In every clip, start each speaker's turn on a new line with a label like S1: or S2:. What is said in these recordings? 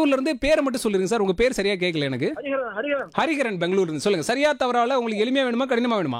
S1: பெங்களூர்ல இருந்து பேரை மட்டும் சொல்லுங்க சார் உங்க பேர் சரியா கேட்கல எனக்கு
S2: ஹரிஹரன் ஹரிஹரன்
S1: ஹரிகரன் பெங்களூர்ல இருந்து சொல்லுங்க சரியா தவறால உங்களுக்கு எளிமையா வேணுமா கடினமா வேணுமா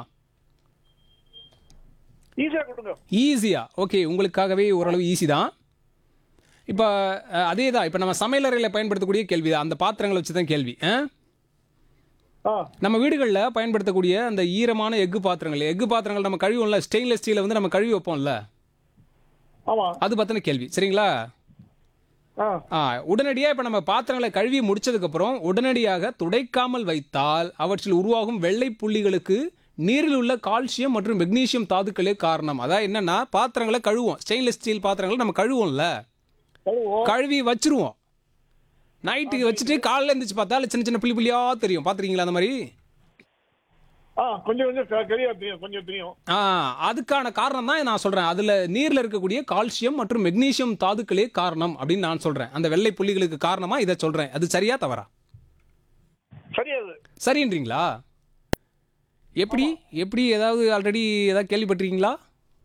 S2: ஈஸியா கொடுங்க
S1: ஈஸியா ஓகே உங்களுக்காகவே ஓரளவு ஈஸி தான் இப்போ அஹ், அதே தான் இப்போ நம்ம சமையலறையில் பயன்படுத்தக்கூடிய கேள்வி தான் அந்த பாத்திரங்களை வச்சு தான் கேள்வி ஆ?
S2: ஆ
S1: நம்ம வீடுகளில் பயன்படுத்தக்கூடிய அந்த ஈரமான எஃகு பாத்திரங்கள் எஃகு பாத்திரங்கள் நம்ம கழுவும்ல ஸ்டெயின்லெஸ் ஸ்டீலை வந்து நம்ம கழுவி வைப்போம்ல
S2: ஆமா
S1: அது பற்றின கேள்வி சரிங்களா
S2: ஆ
S1: ஆ உடனடியாக இப்போ நம்ம பாத்திரங்களை கழுவி முடிச்சதுக்கப்புறம் உடனடியாக துடைக்காமல் வைத்தால் அவற்றில் உருவாகும் வெள்ளை புள்ளிகளுக்கு நீரில் உள்ள கால்சியம் மற்றும் மெக்னீசியம் தாதுக்களே காரணம் அதான் என்னன்னா பாத்திரங்களை கழுவோம் ஸ்டெயின்லெஸ் ஸ்டீல் பாத்திரங்களை நம்ம கழுவோம்ல
S2: கழுவோம்
S1: கழுவி வச்சிருவோம் நைட்டுக்கு வச்சுட்டு காலையில் எழுந்திரிச்சு பார்த்தா அதுல சின்ன சின்ன புள்ளி புள்ளியா தெரியும் பார்த்துருக்கீங்களா அந்த மாதிரி
S2: ஆ கொஞ்சம் கொஞ்சம் தெ- தெரியாது தெரியும் கொஞ்சம் தெரியும்
S1: ஆ அதுக்கான காரணம் தான் நான் சொல்கிறேன் அதில் நீரில் இருக்கக்கூடிய கால்சியம் மற்றும் மெக்னீசியம் தாதுக்களே காரணம் அப்படின்னு நான் சொல்கிறேன் அந்த வெள்ளை புள்ளிகளுக்கு காரணமாக இதை சொல்கிறேன் அது சரியா தவறா
S2: சரியாது
S1: சரின்றீங்களா எப்படி எப்படி ஏதாவது ஆல்ரெடி ஏதாவது கேள்விப்பட்டிருக்கீங்களா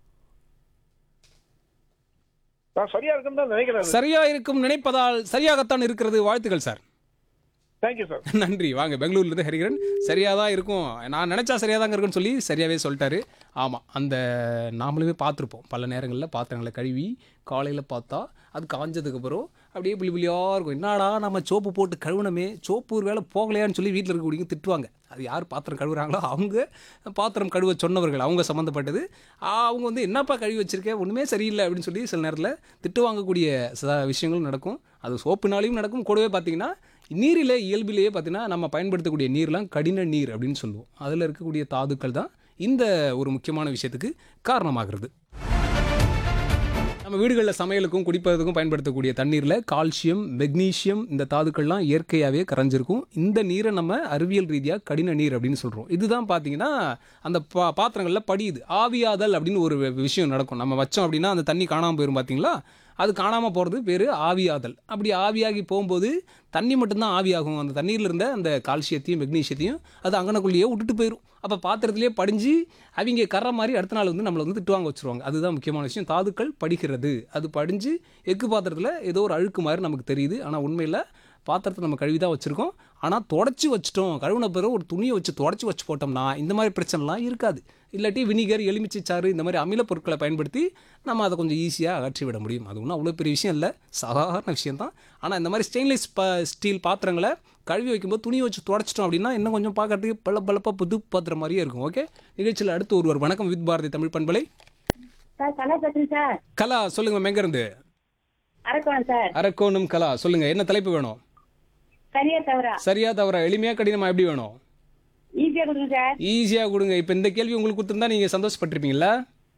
S2: நான் சரியா இருக்குன்னு தான் நினைக்கிறேன்
S1: சரியா இருக்கும் நினைப்பதால் சரியாகத்தான் இருக்கிறது வாழ்த்துக்கள் சார்
S2: தேங்க்யூ சார்
S1: நன்றி வாங்க பெங்களூர்ல இருந்து ஹரிகரன் சரியா தான் இருக்கும் நான் நினைச்சா சரியா தாங்க இருக்குன்னு சொல்லி சரியாவே சொல்லிட்டாரு ஆமாம் அந்த நாமளுமே பார்த்துருப்போம் பல நேரங்களில் பாத்திரங்களை கழுவி காலையில் பார்த்தா அது காஞ்சதுக்கப்புறம் அப்படியே புள்ளி புள்ளியாக இருக்கும் என்னடா நம்ம சோப்பு போட்டு கழுவுனமே சோப்பு ஒரு வேலை போகலையான்னு சொல்லி வீட்டில் இருக்கக்கூடியவங்க திட்டுவாங்க அது யார் பாத்திரம் கழுவுறாங்களோ அவங்க பாத்திரம் கழுவ சொன்னவர்கள் அவங்க சம்மந்தப்பட்டது ஆ, அவங்க வந்து என்னப்பா கழுவி வச்சிருக்க ஒன்றுமே சரியில்லை அப்படின்னு சொல்லி சில நேரத்தில் திட்டு வாங்கக்கூடிய ச விஷயங்களும் நடக்கும் அது சோப்புனாலையும் நடக்கும் கூடவே பார்த்தீங்கன்னா நீரில் இயல்பிலேயே பார்த்தீங்கன்னா நம்ம பயன்படுத்தக்கூடிய நீர்லாம் கடின நீர் அப்படின்னு சொல்லுவோம் அதில் இருக்கக்கூடிய தாதுக்கள் தான் இந்த ஒரு முக்கியமான விஷயத்துக்கு காரணமாகிறது நம்ம வீடுகளில் சமையலுக்கும் குடிப்பதற்கும் பயன்படுத்தக்கூடிய தண்ணீரில் கால்சியம் மெக்னீசியம் இந்த தாதுக்கள்லாம் இயற்கையாகவே கரைஞ்சிருக்கும் இந்த நீரை நம்ம அறிவியல் ரீதியாக கடின நீர் அப்படின்னு சொல்கிறோம் இதுதான் பார்த்தீங்கன்னா அந்த பா பாத்திரங்களில் படியுது ஆவியாதல் அப்படின்னு ஒரு வி- விஷயம் நடக்கும் நம்ம வச்சோம் அப்படின்னா அந்த தண்ணி காணாமல் போயிடும் பார்த்தீங்களா அது காணாமல் போகிறது பேர் ஆவியாதல் அப்படி ஆவியாகி போகும்போது தண்ணி மட்டும்தான் ஆவியாகும் அந்த தண்ணீரில் இருந்த அந்த கால்சியத்தையும் மெக்னீசியத்தையும் அது அங்கனக்குள்ளேயே விட்டுட்டு போயிடும் அப்போ பாத்திரத்திலே படிஞ்சு அவங்க கர்ற மாதிரி அடுத்த நாள் வந்து நம்மளை வந்து திட்டுவாங்க வச்சுருவாங்க அதுதான் முக்கியமான விஷயம் தாதுக்கள் படிக்கிறது அது படிஞ்சு எக்கு பாத்திரத்தில் ஏதோ ஒரு அழுக்கு மாதிரி நமக்கு தெரியுது ஆனால் உண்மையில் பாத்திரத்தை நம்ம கழுவி தான் வச்சுருக்கோம் ஆனால் தொடச்சி வச்சிட்டோம் கழுவுன பிறகு ஒரு துணியை வச்சு தொடச்சி வச்சு போட்டோம்னா இந்த மாதிரி பிரச்சனைலாம் இருக்காது இல்லாட்டி வினிகர் எலுமிச்சை சாறு இந்த மாதிரி அமில பொருட்களை பயன்படுத்தி நம்ம அதை கொஞ்சம் ஈஸியாக அகற்றி விட முடியும் அது ஒன்றும் அவ்வளோ பெரிய விஷயம் இல்லை சாதாரண விஷயம் தான் ஆனால் இந்த மாதிரி ஸ்டெயின்லெஸ் ப ஸ்டீல் பாத்திரங்களை கழுவி வைக்கும்போது துணியை வச்சு தொடச்சிட்டோம் அப்படின்னா இன்னும் கொஞ்சம் பார்க்கறதுக்கு பல பலப்பாக புது பாத்திரம் மாதிரியே இருக்கும் ஓகே நிகழ்ச்சியில் அடுத்து ஒருவர் வணக்கம் வித் பாரதி தமிழ் பண்பலை
S3: சார் கலா பேசுறேன் சார்
S1: கலா சொல்லுங்க எங்கேருந்து
S3: அரக்கோணம் சார்
S1: அரக்கோணம் கலா சொல்லுங்க என்ன தலைப்பு வேணும்
S3: சரியா தவறா
S1: சரியா தவிர எளிமையா கடினமா எப்படி வேணும்
S3: ஈஸியா கொடுங்க சார்
S1: ஈஸியா கொடுங்க இப்போ இந்த கேள்வி உங்களுக்கு கொடுத்துருந்தா நீங்க சந்தோஷப்பட்டிருப்பீங்களா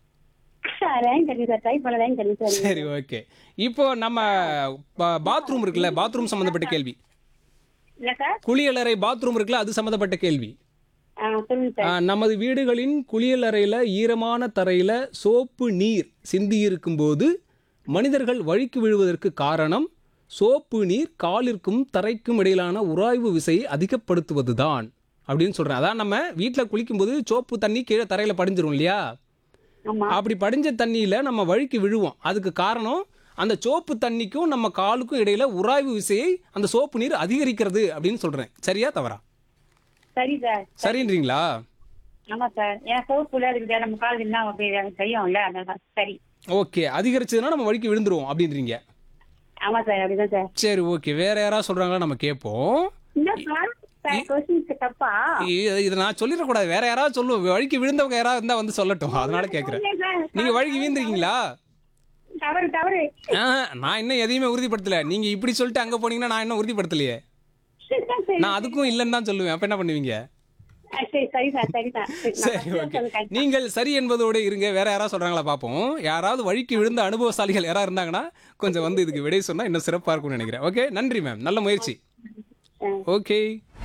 S3: லைன் கிடைக்கும் சார் டைப் பண்ண லைன் கிடைக்கும் சார்
S1: சரி ஓகே இப்போ நம்ம பாத்ரூம் இருக்குல்ல பாத்ரூம் சம்மந்தப்பட்ட கேள்வி
S3: இல்ல சார்
S1: குளியலறை பாத்ரூம் இருக்குல்ல அது சம்மந்தப்பட்ட கேள்வி
S3: ஆ சொல்லுங்க
S1: ஆ,
S3: சார்
S1: நமது வீடுகளின் குளியலறையில ஈரமான தரையில சோப்பு நீர் சிந்தி இருக்கும்போது மனிதர்கள் வழிக்கு விழுவதற்கு காரணம் சோப்பு நீர் காலிற்கும் தரைக்கும் இடையிலான உராய்வு விசையை அதிகப்படுத்துவதுதான் அப்படின்னு சொல்றேன் அதான் நம்ம வீட்டில் குளிக்கும்போது சோப்பு தண்ணி கீழே தரையில படிஞ்சிரும் இல்லையா
S3: ஆமா
S1: அப்படி படிஞ்ச தண்ணியில நம்ம வழுக்கி விழுவோம் அதுக்கு காரணம் அந்த சோப்பு தண்ணிக்கும் நம்ம காலுக்கும் இடையில உராய்வு விசையை அந்த சோப்பு நீர் அதிகரிக்கிறது அப்படின்னு சொல்றேன் சரியா தவறா
S3: சரி சார்
S1: சரின்றீங்களா
S3: ஆமா சார் ஏன் சோப்புல இருக்குது நம்ம கால் என்ன அப்படி எனக்கு தெரியும்ல அதனால சரி
S1: ஓகே அதிகரிச்சதுன்னா நம்ம வழிக்கு விழுந்துருவோம் அப்படின்றீங்க
S3: ஆமா சார் அப்படிதான் சார்
S1: சரி ஓகே வேற யாராவது சொல்றாங்களா நம்ம கேட்போம்
S3: இந்த சார் சார் கொஸ்டின்ஸ் தப்பா
S1: இ- இதை நான் சொல்லிடக்கூடாது வேற யாராவது சொல்லுவோம் வழிக்கு விழுந்தவங்க யாராவது இருந்தா வந்து சொல்லட்டும் அதனால கேட்குறேன்
S3: இல்ல சார்.
S1: நீங்க வழிக்கு வீழ்ந்திருக்கீங்களா
S3: தவறு தவறு
S1: ஆ, நான் இன்னும் எதையுமே உறுதிப்படுத்தல நீங்க இப்படி சொல்லிட்டு அங்க போனீங்கன்னா நான் இன்னும் உறுதிப்படுத்தலையே
S3: சரி
S1: நான் அதுக்கும் இல்லைன்னு தான் சொல்லுவேன் அப்ப என்ன பண்ணுவீங்க
S3: ஆ, சரி சரி சார் சரி சார் சரி, நான்
S1: சரி
S3: first
S1: ஓகே
S3: சொல்லுங்க.
S1: நீங்கள் சரி என்பதோடு இருங்க வேற யாராவது சொல்றாங்களா பார்ப்போம் யாராவது வழிக்கு விழுந்த அனுபவசாலிகள் யாராவது இருந்தாங்கன்னா கொஞ்சம் வந்து இதுக்கு விடை சொன்னா இன்னும் சிறப்பா இருக்கும்னு நினைக்கிறேன் ஓகே நன்றி மேம் நல்ல முயற்சி
S3: ஆ.
S1: ஓகே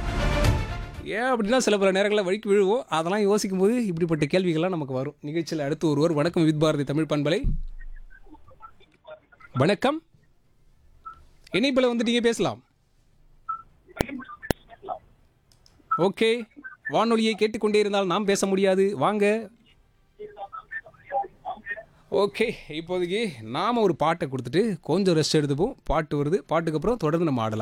S1: ஏன் அப்படின்னா சில பல நேரங்களில் வழிக்கு விழுவோம் அதெல்லாம் யோசிக்கும் போது இப்படிப்பட்ட கேள்விகள்லாம் நமக்கு வரும் நிகழ்ச்சியில் அடுத்து ஒருவர் வணக்கம் வித் பாரதி தமிழ் பண்பலை வணக்கம் இணைப்பில் வந்து நீங்கள் பேசலாம் ஓகே வானொலியை கேட்டுக்கொண்டே இருந்தால் நாம் பேச முடியாது வாங்க ஓகே இப்போதைக்கு நாம் ஒரு பாட்டை கொடுத்துட்டு கொஞ்சம் ரெஸ்ட் எடுத்துப்போம் பாட்டு வருது பாட்டுக்கு அப்புறம் தொடர்ந்து நம்ம ஆடலாம்